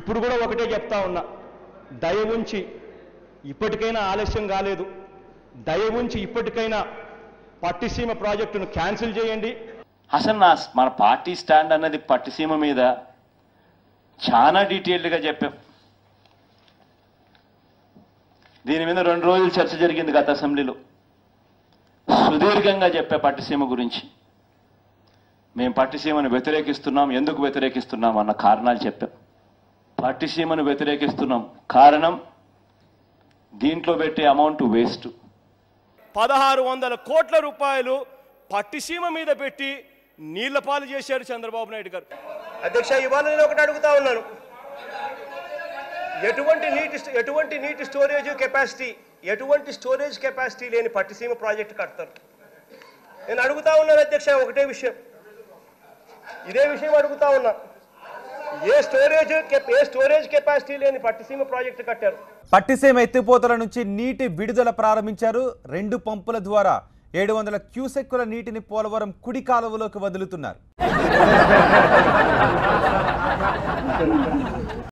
ఇప్పుడు కూడా ఒకటే చెప్తా ఉన్నా దయ ఉంచి ఇప్పటికైనా ఆలస్యం కాలేదు దయ ఉంచి ఇప్పటికైనా పట్టిసీమ ప్రాజెక్టును క్యాన్సిల్ చేయండి అసలు నా మన పార్టీ స్టాండ్ అన్నది పట్టిసీమ మీద చాలా డీటెయిల్డ్గా చెప్పాం దీని మీద రెండు రోజులు చర్చ జరిగింది గత అసెంబ్లీలో సుదీర్ఘంగా చెప్పే పట్టిసీమ గురించి మేము పట్టిసీమను వ్యతిరేకిస్తున్నాం ఎందుకు వ్యతిరేకిస్తున్నాం అన్న కారణాలు చెప్పాం పట్టిసీమను వ్యతిరేకిస్తున్నాం కారణం దీంట్లో పెట్టే అమౌంట్ వేస్ట్ పదహారు వందల కోట్ల రూపాయలు పట్టిసీమ మీద పెట్టి నీళ్ల పాలు చేశారు చంద్రబాబు నాయుడు గారు అధ్యక్ష ఇవాళ నేను ఒకటి అడుగుతా ఉన్నాను ఎటువంటి నీటి ఎటువంటి నీటి స్టోరేజ్ కెపాసిటీ ఎటువంటి స్టోరేజ్ కెపాసిటీ లేని పట్టిసీమ ప్రాజెక్టు కడతారు నేను అడుగుతా ఉన్నాను అధ్యక్ష ఒకటే విషయం ఇదే విషయం అడుగుతా ఉన్నా ఏ స్టోరేజ్ కెప్- ఏ స్టోరేజ్ కెపాసిటీ లేని పట్టిసీమ ప్రాజెక్టు కట్టారు పట్టిసీమ ఎత్తిపోతల నుంచి నీటి విడుదల ప్రారంభించారు రెండు పంపుల ద్వారా ఏడు వందల క్యూసెక్కుల నీటిని పోలవరం కుడి కాలువలోకి వదులుతున్నారు